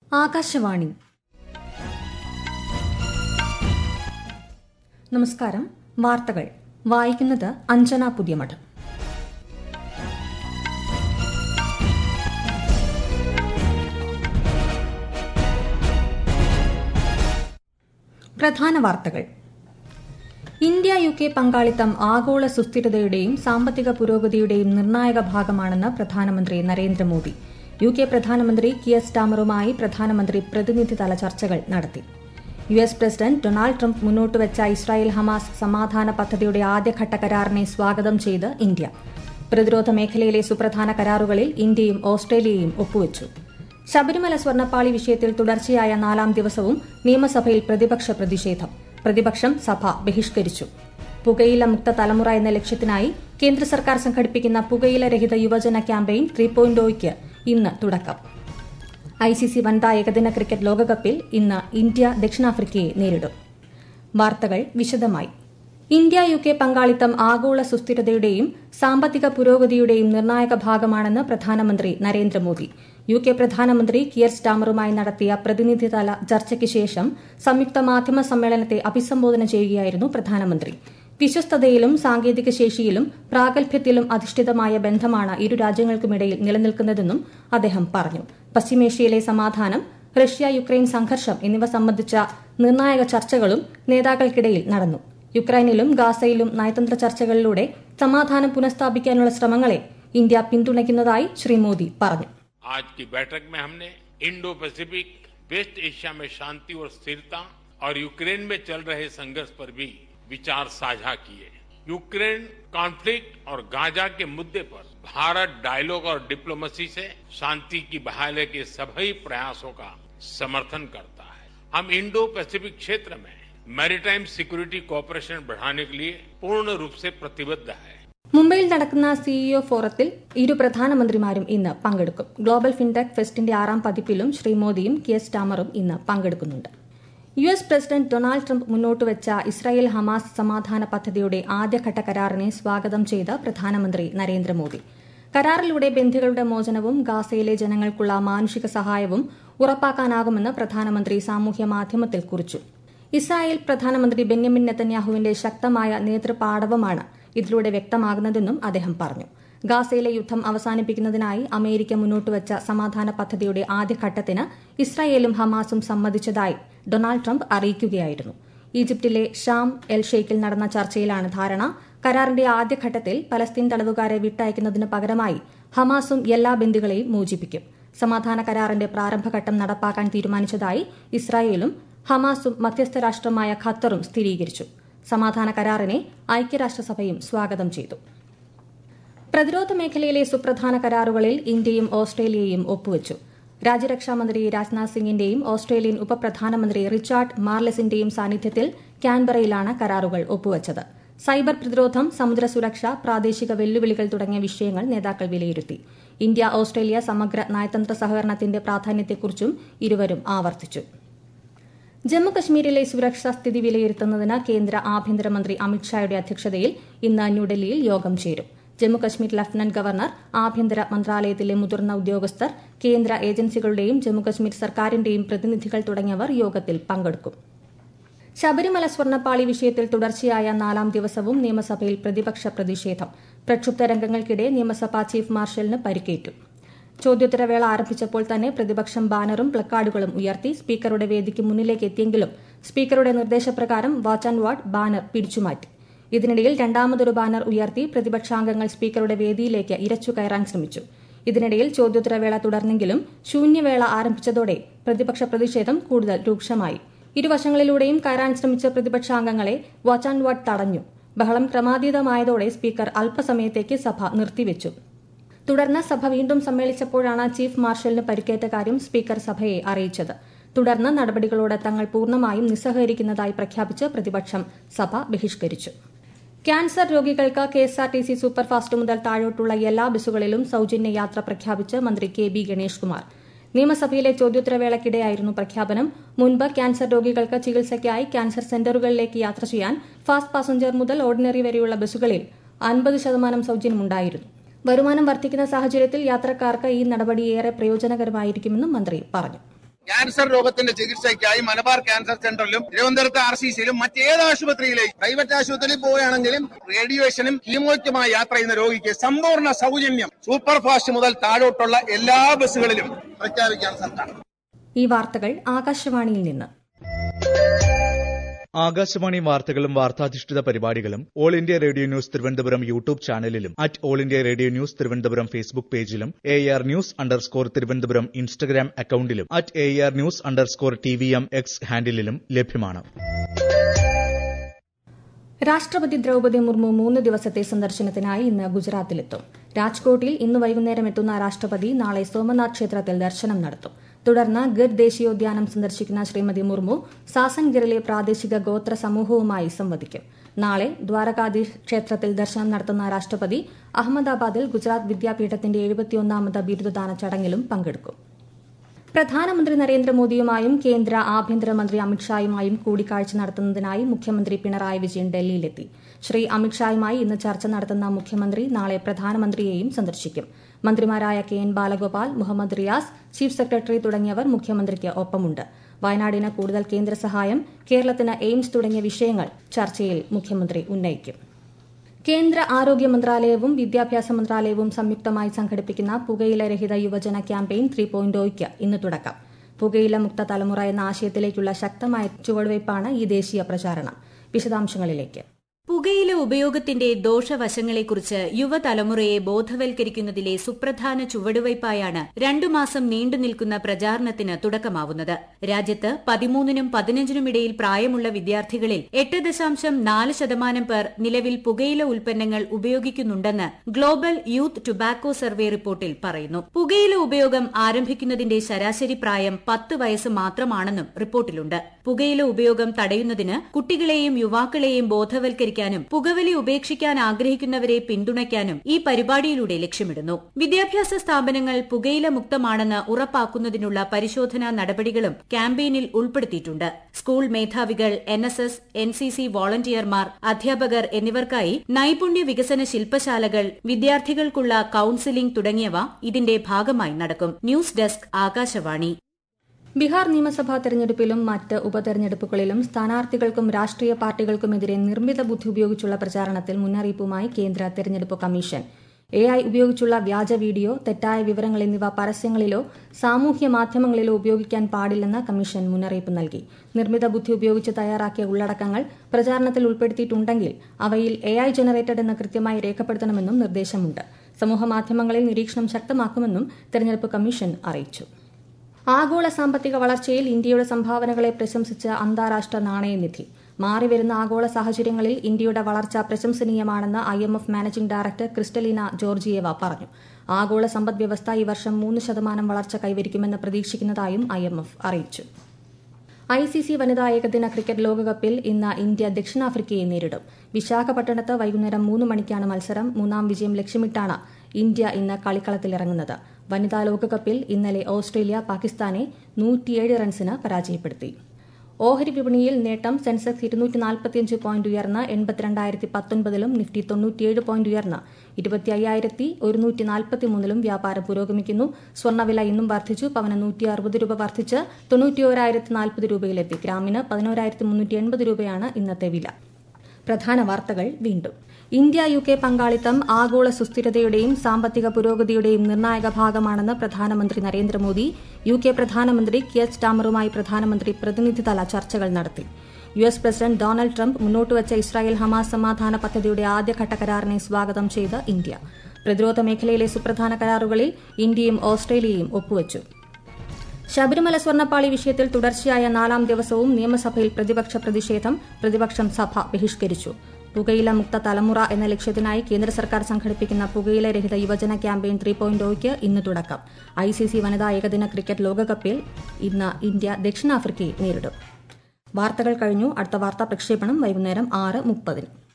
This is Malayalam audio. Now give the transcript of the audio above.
ആകാശവാണി നമസ്കാരം വാർത്തകൾ വായിക്കുന്നത് അഞ്ജന പുതിയമഠം പ്രധാന വാർത്തകൾ ഇന്ത്യ യു കെ പങ്കാളിത്തം ആഗോള സുസ്ഥിരതയുടെയും സാമ്പത്തിക പുരോഗതിയുടെയും നിർണായക ഭാഗമാണെന്ന് പ്രധാനമന്ത്രി നരേന്ദ്രമോദി യു കെ പ്രധാനമന്ത്രി കിയർ സ്റ്റാമറുമായി പ്രധാനമന്ത്രി പ്രതിനിധിതല ചർച്ചകൾ നടത്തി U S president Donald Trump മുന്നോട്ടുവച്ച ഇസ്രായേൽ ഹമാസ് സമാധാന പദ്ധതിയുടെ ആദ്യഘട്ട കരാറിനെ സ്വാഗതം ചെയ്ത് ഇന്ത്യ പ്രതിരോധ മേഖലയിലെ സുപ്രധാന കരാറുകളിൽ ഇന്ത്യയും ഓസ്ട്രേലിയയും ഒപ്പുവച്ചു ശബരിമല സ്വർണ്ണപ്പാളി വിഷയത്തിൽ തുടർച്ചയായ നാലാം ദിവസവും നിയമസഭയിൽ പ്രതിപക്ഷ പ്രതിഷേധം പ്രതിപക്ഷം സഭ ബഹിഷ്കരിച്ചു പുകയില മുക്ത തലമുറ എന്ന ലക്ഷ്യത്തിനായി കേന്ദ്ര സർക്കാർ സംഘടിപ്പിക്കുന്ന പുകയില രഹിത യുവജന ക്യാമ്പയിൻ ത്രീ പോയിന്റ് ഇന്ന് തുടക്കം ഐസിസി വനിതാ ഏകദിന ക്രിക്കറ്റ് ലോകകപ്പിൽ ഇന്ന് ഇന്ത്യ ദക്ഷിണാഫ്രിക്കയെ നേരിടും വാർത്തകൾ വിശദമായി ഇന്ത്യ യു കെ പങ്കാളിത്തം ആഗോള സുസ്ഥിരതയുടെയും സാമ്പത്തിക പുരോഗതിയുടെയും നിർണായക ഭാഗമാണെന്ന് പ്രധാനമന്ത്രി നരേന്ദ്രമോദി യു കെ പ്രധാനമന്ത്രി കിയർ സ്റ്റാമറുമായി നടത്തിയ പ്രതിനിധിതല ചർച്ചയ്ക്ക് ശേഷം സംയുക്ത മാധ്യമ സമ്മേളനത്തെ അഭിസംബോധന ചെയ്യുകയായിരുന്നു പ്രധാനമന്ത്രി വിശ്വസ്തതയിലും സാങ്കേതിക ശേഷിയിലും പ്രാഗൽഭ്യത്തിലും അധിഷ്ഠിതമായ ബന്ധമാണ് ഇരു രാജ്യങ്ങൾക്കുമിടയിൽ നിലനിൽക്കുന്നതെന്നും അദ്ദേഹം പറഞ്ഞു പശ്ചിമേഷ്യയിലെ സമാധാനം റഷ്യ യുക്രൈൻ സംഘർഷം എന്നിവ സംബന്ധിച്ച നിർണായക ചർച്ചകളും നേതാക്കൾക്കിടയിൽ നടന്നു യുക്രൈനിലും ഗാസയിലും നയതന്ത്ര ചർച്ചകളിലൂടെ സമാധാനം പുനഃസ്ഥാപിക്കാനുള്ള ശ്രമങ്ങളെ ഇന്ത്യ പിന്തുണയ്ക്കുന്നതായി ശ്രീ മോദി പറഞ്ഞു आज की बैठक में हमने इंडो पैसिफिक वेस्ट एशिया में शांति और स्थिरता और यूक्रेन में चल रहे संघर्ष पर भी विचार साझा किए यूक्रेन कॉन्फ्लिक्ट और गाजा के मुद्दे पर भारत डायलॉग और डिप्लोमेसी से शांति की बहाली के सभी प्रयासों का समर्थन करता है हम इंडो पैसिफिक क्षेत्र में मैरीटाइम सिक्योरिटी कोऑपरेशन बढ़ाने के लिए पूर्ण रूप से प्रतिबद्ध है മുംബൈയിൽ നടക്കുന്ന സിഇഒ ഫോറത്തിൽ ഇരു പ്രധാനമന്ത്രിമാരും ഇന്ന് പങ്കെടുക്കും ഗ്ലോബൽ ഫിൻടെക് ഫെസ്റ്റിന്റെ ആറാം പതിപ്പിലും ശ്രീ മോദിയും കിയർ സ്റ്റാമറും ഇന്ന് പങ്കെടുക്കുന്നുണ്ട് U S president Donald Trump മുന്നോട്ടുവച്ച ഇസ്രായേൽ ഹമാസ് സമാധാന പദ്ധതിയുടെ ആദ്യഘട്ട കരാറിനെ സ്വാഗതം ചെയ്ത് പ്രധാനമന്ത്രി നരേന്ദ്രമോദി കരാറിലൂടെ ബന്ധികളുടെ മോചനവും ഗാസയിലെ ജനങ്ങൾക്കുള്ള മാനുഷിക സഹായവും ഉറപ്പാക്കാനാകുമെന്ന് പ്രധാനമന്ത്രി സാമൂഹ്യ മാധ്യമത്തിൽ കുറിച്ചു ഇസ്രായേൽ പ്രധാനമന്ത്രി ബെന്യമിൻ നെതന്യാഹുവിന്റെ ശക്തമായ നേതൃപാടവമാണ് ഇതിലൂടെ വ്യക്തമാകുന്നതെന്നും അദ്ദേഹം പറഞ്ഞു ഗാസയിലെ യുദ്ധം അവസാനിപ്പിക്കുന്നതിനായി അമേരിക്ക മുന്നോട്ടുവച്ച സമാധാന പദ്ധതിയുടെ ആദ്യഘട്ടത്തിന് ഇസ്രായേലും ഹമാസും സമ്മതിച്ചതായി ഡൊണാൾഡ് ട്രംപ് അറിയിക്കുകയായിരുന്നു ഈജിപ്തിലെ ഷാം എൽ ഷെയ്ഖിൽ നടന്ന ചർച്ചയിലാണ് ധാരണ കരാറിന്റെ ആദ്യഘട്ടത്തിൽ പലസ്തീൻ തടവുകാരെ വിട്ടയക്കുന്നതിന് പകരമായി ഹമാസും എല്ലാ ബന്ദികളെയും മോചിപ്പിക്കും സമാധാന കരാറിന്റെ പ്രാരംഭഘട്ടം നടപ്പാക്കാൻ തീരുമാനിച്ചതായി ഇസ്രായേലും ഹമാസും മധ്യസ്ഥ രാഷ്ട്രമായ ഖത്തറും സ്ഥിരീകരിച്ചു സമാധാന കരാറിനെ ഐക്യരാഷ്ട്രസഭയും സ്വാഗതം ചെയ്തു പ്രതിരോധ മേഖലയിലെ സുപ്രധാന കരാറുകളിൽ ഇന്ത്യയും ഓസ്ട്രേലിയയും ഒപ്പുവച്ചു രാജ്യരക്ഷാമന്ത്രി രാജ്നാഥ് സിംഗിന്റെയും ഓസ്ട്രേലിയൻ ഉപപ്രധാനമന്ത്രി റിച്ചാർഡ് മാർലെസിന്റെയും സാന്നിധ്യത്തിൽ കാൻബറയിലാണ് കരാറുകൾ ഒപ്പുവച്ചത് സൈബർ പ്രതിരോധം സമുദ്ര സുരക്ഷ പ്രാദേശിക വെല്ലുവിളികൾ തുടങ്ങിയ വിഷയങ്ങൾ നേതാക്കൾ വിലയിരുത്തി ഇന്ത്യ ഓസ്ട്രേലിയ സമഗ്ര നയതന്ത്ര സഹകരണത്തിന്റെ പ്രാധാന്യത്തെക്കുറിച്ചും ഇരുവരും ആവർത്തിച്ചു ജമ്മുകശ്മീരിലെ സുരക്ഷാ സ്ഥിതി വിലയിരുത്തുന്നതിന് കേന്ദ്ര ആഭ്യന്തരമന്ത്രി അമിത്ഷായുടെ അധ്യക്ഷതയിൽ ഇന്ന് ന്യൂഡൽഹിയിൽ യോഗം ചേരും ജമ്മുകശ്മീർ ലഫ്റ്റനന്റ് ഗവർണർ ആഭ്യന്തര മന്ത്രാലയത്തിലെ മുതിർന്ന ഉദ്യോഗസ്ഥർ കേന്ദ്ര ഏജൻസികളുടെയും ജമ്മുകശ്മീർ സർക്കാരിന്റെയും പ്രതിനിധികൾ തുടങ്ങിയവർ യോഗത്തിൽ പങ്കെടുക്കും ശബരിമല സ്വർണ്ണപ്പാളി വിഷയത്തിൽ തുടർച്ചയായ നാലാം ദിവസവും നിയമസഭയിൽ പ്രതിപക്ഷ പ്രതിഷേധം പ്രക്ഷുബ്ധ രംഗങ്ങൾക്കിടെ നിയമസഭാ ചീഫ് മാർഷലിന് പരിക്കേറ്റു ചോദ്യോത്തരവേള ആരംഭിച്ചപ്പോൾ തന്നെ പ്രതിപക്ഷം ബാനറും പ്ലക്കാർഡുകളും ഉയർത്തി സ്പീക്കറുടെ വേദിക്ക് മുന്നിലേക്ക് എത്തിയെങ്കിലും സ്പീക്കറുടെ നിർദ്ദേശപ്രകാരം വാച്ച് ആൻഡ് വാർഡ് ബാനർ പിടിച്ചുമാറ്റി ഇതിനിടയിൽ രണ്ടാമതൊരു ബാനർ ഉയർത്തി പ്രതിപക്ഷാംഗങ്ങൾ സ്പീക്കറുടെ വേദിയിലേക്ക് ഇരച്ചു കയറാൻ ശ്രമിച്ചു ഇതിനിടയിൽ ചോദ്യോത്തരവേള തുടർന്നെങ്കിലും ശൂന്യവേള ആരംഭിച്ചതോടെ പ്രതിപക്ഷ പ്രതിഷേധം കൂടുതൽ രൂക്ഷമായി ഇരുവശങ്ങളിലൂടെയും കയറാൻ ശ്രമിച്ച പ്രതിപക്ഷാംഗങ്ങളെ വാച്ച് ആൻഡ് വാർഡ് തടഞ്ഞു ബഹളം ക്രമാതീതമായതോടെ സ്പീക്കർ അല്പസമയത്തേക്ക് സഭ നിർത്തിവച്ചു തുടർന്ന് സഭ വീണ്ടും സമ്മേളിച്ചപ്പോഴാണ് ചീഫ് മാർഷലിന് പരിക്കേറ്റ കാര്യം സ്പീക്കർ സഭയെ അറിയിച്ചത് തുടർന്ന് നടപടികളോട് തങ്ങൾ പൂർണ്ണമായും നിസ്സഹകരിക്കുന്നതായി പ്രഖ്യാപിച്ച് പ്രതിപക്ഷം സഭ ബഹിഷ്കരിച്ചു ക്യാൻസർ രോഗികൾക്ക് കെഎസ്ആർടിസി സൂപ്പർഫാസ്റ്റ് മുതൽ താഴോട്ടുള്ള എല്ലാ ബസ്സുകളിലും സൌജന്യ യാത്ര പ്രഖ്യാപിച്ച് മന്ത്രി കെ ബി ഗണേഷ് കുമാർ നിയമസഭയിലെ ചോദ്യോത്തരവേളയ്ക്കിടെയായിരുന്നു പ്രഖ്യാപനം മുൻപ് ക്യാൻസർ രോഗികൾക്ക് ചികിത്സയ്ക്കായി ക്യാൻസർ സെന്ററുകളിലേക്ക് യാത്ര ചെയ്യാൻ ഫാസ്റ്റ് പാസഞ്ചർ മുതൽ ഓർഡിനറി വരെയുള്ള ബസ്സുകളിൽ അൻപത് ശതമാനം സൌജന്യമുണ്ടായിരുന്നു വരുമാനം വർദ്ധിക്കുന്ന സാഹചര്യത്തിൽ യാത്രക്കാർക്ക് ഈ നടപടി ഏറെ പ്രയോജനകരമായിരിക്കുമെന്നും മന്ത്രി പറഞ്ഞു ക്യാൻസർ രോഗത്തിന്റെ ചികിത്സയ്ക്കായി മലബാർ ക്യാൻസർ സെന്ററിലും തിരുവനന്തപുരത്ത് ആർ സി സിയിലും മറ്റേത് ആശുപത്രിയിലേക്ക് പ്രൈവറ്റ് ആശുപത്രിയിൽ പോവുകയാണെങ്കിലും റേഡിയേഷനും കീമോയ്ക്കുമായി യാത്ര ചെയ്യുന്ന രോഗിക്ക് സമ്പൂർണ്ണ സൗജന്യം സൂപ്പർ ഫാസ്റ്റ് മുതൽ താഴോട്ടുള്ള എല്ലാ ബസ്സുകളിലും പ്രഖ്യാപിക്കാൻ സർക്കാർ ഈ വാർത്തകൾ ആകാശവാണിയിൽ നിന്ന് ആകാശവാണി വാർത്തകളും വാർത്താധിഷ്ഠിത പരിപാടികളും All India Radio News Thiruvananthapuram YouTube ചാനലിലും at All India Radio News Thiruvananthapuram Facebook പേജിലും A R news underscore Thiruvananthapuram Instagram അക്കൌണ്ടിലും at A R news underscore T V M X ഹാൻഡിലും ലഭ്യമാണ് രാഷ്ട്രപതി ദ്രൌപദി മുർമു മൂന്ന് ദിവസത്തെ സന്ദർശനത്തിനായി ഇന്ന് ഗുജറാത്തിലെത്തും രാജ്കോട്ടിൽ ഇന്ന് വൈകുന്നേരം എത്തുന്ന രാഷ്ട്രപതി നാളെ സോമനാഥ് ക്ഷേത്രത്തിൽ ദർശനം നടത്തും തുടർന്ന് ഗിർ ദേശീയോദ്യാനം സന്ദർശിക്കുന്ന ശ്രീമതി മുർമു സാസൻഗിറിലെ പ്രാദേശിക ഗോത്ര സമൂഹവുമായി സംവദിക്കും നാളെ ദ്വാരകാധീഷ് ക്ഷേത്രത്തിൽ ദർശനം നടത്തുന്ന രാഷ്ട്രപതി അഹമ്മദാബാദിൽ ഗുജറാത്ത് വിദ്യാപീഠത്തിന്റെ എഴുപത്തിയൊന്നാമത് ബിരുദദാന ചടങ്ങിലും പങ്കെടുക്കും പ്രധാനമന്ത്രി നരേന്ദ്രമോദിയുമായും കേന്ദ്ര ആഭ്യന്തരമന്ത്രി അമിത്ഷായുമായും കൂടിക്കാഴ്ച നടത്തുന്നതിനായി മുഖ്യമന്ത്രി പിണറായി വിജയൻ ഡൽഹിയിലെത്തി ശ്രീ അമിത്ഷായുമായി ഇന്ന് ചർച്ച നടത്തുന്ന മുഖ്യമന്ത്രി നാളെ പ്രധാനമന്ത്രിയെയും സന്ദർശിക്കും മന്ത്രിമാരായ K N Balagopal Muhammad Riyas chief secretary തുടങ്ങിയവർ മുഖ്യമന്ത്രിക്ക് ഒപ്പമുണ്ട് വയനാടിന് കൂടുതൽ കേന്ദ്ര സഹായം കേരളത്തിന് എയിംസ് തുടങ്ങിയ വിഷയങ്ങൾ ചർച്ചയിൽ മുഖ്യമന്ത്രി ഉന്നയിക്കും കേന്ദ്ര ആരോഗ്യ മന്ത്രാലയവും വിദ്യാഭ്യാസ മന്ത്രാലയവും സംയുക്തമായി സംഘടിപ്പിക്കുന്ന പുകയില രഹിത യുവജന ക്യാമ്പയിൻ ത്രീ പോയിന്റ് ഇന്ന് തുടക്കം പുകയില മുക്ത തലമുറ എന്ന ആശയത്തിലേക്കുള്ള ശക്തമായ ചുവടുവയ്പ്പാണ് ഈ ദേശീയ പ്രചാരണം വിശദാംശങ്ങളിലേക്ക് പുകയില ഉപയോഗത്തിന്റെ ദോഷവശങ്ങളെക്കുറിച്ച് യുവതലമുറയെ ബോധവൽക്കരിക്കുന്നതിലെ സുപ്രധാന ചുവടുവയ്പായാണ് രണ്ടു മാസം നീണ്ടുനിൽക്കുന്ന പ്രചാരണത്തിന് തുടക്കമാവുന്നത് രാജ്യത്ത് പതിമൂന്നിനും പതിനഞ്ചിനും ഇടയിൽ പ്രായമുള്ള വിദ്യാർത്ഥികളിൽ എട്ട് ദശാംശം നാല് ശതമാനം പേർ നിലവിൽ പുകയില ഉൽപ്പന്നങ്ങൾ ഉപയോഗിക്കുന്നുണ്ടെന്ന് ഗ്ലോബൽ യൂത്ത് ടുബാക്കോ സർവേ റിപ്പോർട്ടിൽ പറയുന്നു പുകയില ഉപയോഗം ആരംഭിക്കുന്നതിന്റെ ശരാശരി പ്രായം പത്ത് വയസ്സ് മാത്രമാണെന്നും റിപ്പോർട്ടിലുണ്ട് പുകയില ഉപയോഗം തടയുന്നതിന് കുട്ടികളെയും യുവാക്കളെയും ബോധവൽക്കരിക്കാനും പുകവലി ഉപേക്ഷിക്കാൻ ആഗ്രഹിക്കുന്നവരെ പിന്തുണയ്ക്കാനും ഈ പരിപാടിയിലൂടെ ലക്ഷ്യമിടുന്നു വിദ്യാഭ്യാസ സ്ഥാപനങ്ങൾ പുകയില മുക്തമാണെന്ന് ഉറപ്പാക്കുന്നതിനുള്ള പരിശോധനാ നടപടികളും ക്യാമ്പയിനിൽ ഉൾപ്പെടുത്തിയിട്ടുണ്ട് സ്കൂൾ മേധാവികൾ N S S N C C വോളണ്ടിയർമാർ അധ്യാപകർ എന്നിവർക്കായി നൈപുണ്യ വികസന ശില്പശാലകൾ വിദ്യാർത്ഥികൾക്കുള്ള കൌൺസിലിംഗ് തുടങ്ങിയവ ഇതിന്റെ ഭാഗമായി നടക്കും ന്യൂസ് ഡെസ്ക് ആകാശവാണി ബീഹാർ നിയമസഭാ തെരഞ്ഞെടുപ്പിലും മറ്റ് ഉപതെരഞ്ഞെടുപ്പുകളിലും സ്ഥാനാർത്ഥികൾക്കും രാഷ്ട്രീയ പാർട്ടികൾക്കുമെതിരെ നിർമ്മിത ബുദ്ധി ഉപയോഗിച്ചുള്ള പ്രചാരണത്തിൽ മുന്നറിയിപ്പുമായി കേന്ദ്ര തെരഞ്ഞെടുപ്പ് കമ്മീഷൻ എ ഐ ഉപയോഗിച്ചുള്ള വ്യാജ വീഡിയോ തെറ്റായ വിവരങ്ങൾ എന്നിവ പരസ്യങ്ങളിലോ സാമൂഹ്യ മാധ്യമങ്ങളിലോ ഉപയോഗിക്കാൻ പാടില്ലെന്ന് കമ്മീഷൻ മുന്നറിയിപ്പ് നൽകി നിർമ്മിത ബുദ്ധി ഉപയോഗിച്ച് തയ്യാറാക്കിയ ഉള്ളടക്കങ്ങൾ പ്രചാരണത്തിൽ ഉൾപ്പെടുത്തിയിട്ടുണ്ടെങ്കിൽ അവയിൽ എ ഐ ജനറേറ്റഡ് എന്ന് കൃത്യമായി രേഖപ്പെടുത്തണമെന്നും നിർദ്ദേശമുണ്ട് സമൂഹമാധ്യമങ്ങളിൽ നിരീക്ഷണം ശക്തമാക്കുമെന്നും തെരഞ്ഞെടുപ്പ് കമ്മീഷൻ അറിയിച്ചു ആഗോള സാമ്പത്തിക വളർച്ചയിൽ ഇന്ത്യയുടെ സംഭാവനകളെ പ്രശംസിച്ച് അന്താരാഷ്ട്ര നാണയനിധി മാറിവരുന്ന ആഗോള സാഹചര്യങ്ങളിൽ ഇന്ത്യയുടെ വളർച്ച പ്രശംസനീയമാണെന്ന് I M F managing director Kristalina Georgieva പറഞ്ഞു ആഗോള സമ്പദ്വ്യവസ്ഥ ഈ വർഷം മൂന്ന് ശതമാനം വളർച്ച കൈവരിക്കുമെന്ന് പ്രതീക്ഷിക്കുന്നതായും ഐ എം എഫ് അറിയിച്ചു ഐ സി സി വനിതാ ഏകദിന ക്രിക്കറ്റ് ലോകകപ്പിൽ ഇന്ന് ഇന്ത്യ ദക്ഷിണാഫ്രിക്കയെ നേരിടും വിശാഖപട്ടണത്ത് വൈകുന്നേരം മൂന്ന് മണിക്കാണ് മത്സരം മൂന്നാം വിജയം ലക്ഷ്യമിട്ടാണ് ഇന്ത്യ ഇന്ന് കളിക്കളത്തിലിറങ്ങുന്നത് വനിതാ ലോകകപ്പിൽ ഇന്നലെ ഓസ്ട്രേലിയ പാകിസ്ഥാനെ നൂറ്റിയേഴ് റൺസിന് പരാജയപ്പെടുത്തി ഓഹരി വിപണിയിൽ നേട്ടം സെൻസെക്സ് ഇരുന്നൂറ്റി നാൽപ്പത്തിയഞ്ച് പോയിന്റ് ഉയർന്ന് എൺപത്തിരണ്ടായിരത്തി പത്തൊൻപതിലും നിഫ്റ്റി തൊണ്ണൂറ്റിയേഴ് പോയിന്റ് ഉയർന്ന് ഇരുപത്തി അയ്യായിരത്തി ഒരുന്നൂറ്റി നാൽപ്പത്തിമൂന്നിലും വ്യാപാരം പുരോഗമിക്കുന്നു സ്വർണ്ണവില ഇന്നും വർദ്ധിച്ചു പവന് നൂറ്റി അറുപത് രൂപ വർദ്ധിച്ച് തൊണ്ണൂറ്റിയോരായിരത്തി നാൽപ്പത് രൂപയിലെത്തി ഗ്രാമിന് പതിനോരായിരത്തി മുന്നൂറ്റി എൺപത് രൂപയാണ് ഇന്നത്തെ വില പ്രധാന വാർത്തകൾ വീണ്ടും ഇന്ത്യ യു കെ പങ്കാളിത്തം ആഗോള സുസ്ഥിരതയുടെയും സാമ്പത്തിക പുരോഗതിയുടെയും നിർണായക ഭാഗമാണെന്ന് പ്രധാനമന്ത്രി നരേന്ദ്രമോദി യു കെ പ്രധാനമന്ത്രി കിയർ സ്റ്റാമറുമായി പ്രധാനമന്ത്രി പ്രതിനിധിതല ചർച്ചകൾ നടത്തി U S president Donald Trump മുന്നോട്ടുവച്ച ഇസ്രായേൽ ഹമാസ് സമാധാന പദ്ധതിയുടെ ആദ്യഘട്ട കരാറിനെ സ്വാഗതം ചെയ്ത് ഇന്ത്യ പ്രതിരോധ മേഖലയിലെ സുപ്രധാന കരാറുകളിൽ ഇന്ത്യയും ഓസ്ട്രേലിയയും ഒപ്പുവച്ചു ശബരിമല സ്വർണ്ണപ്പാളി വിഷയത്തിൽ തുടർച്ചയായ നാലാം ദിവസവും നിയമസഭയിൽ പ്രതിപക്ഷ പ്രതിഷേധം പ്രതിപക്ഷം സഭ ബഹിഷ്കരിച്ചു പുകയില മുക്ത തലമുറ എന്ന ലക്ഷ്യത്തിനായി കേന്ദ്ര സർക്കാർ സംഘടിപ്പിക്കുന്ന പുകയില രഹിത യുവജന ക്യാമ്പയിൻ ത്രീ പോയിന്റ് ഇന്ന് തുടക്കം ഐ സി സി വനിതാ ഏകദിന ക്രിക്കറ്റ് ലോകകപ്പിൽ ഇന്ന് ഇന്ത്യ ദക്ഷിണാഫ്രിക്കയെ നേരിടും വാർത്തകൾ കഴിഞ്ഞു അടുത്ത വാർത്താ പ്രക്ഷേപണം വൈകുന്നേരം ആറ് മുപ്പതിന്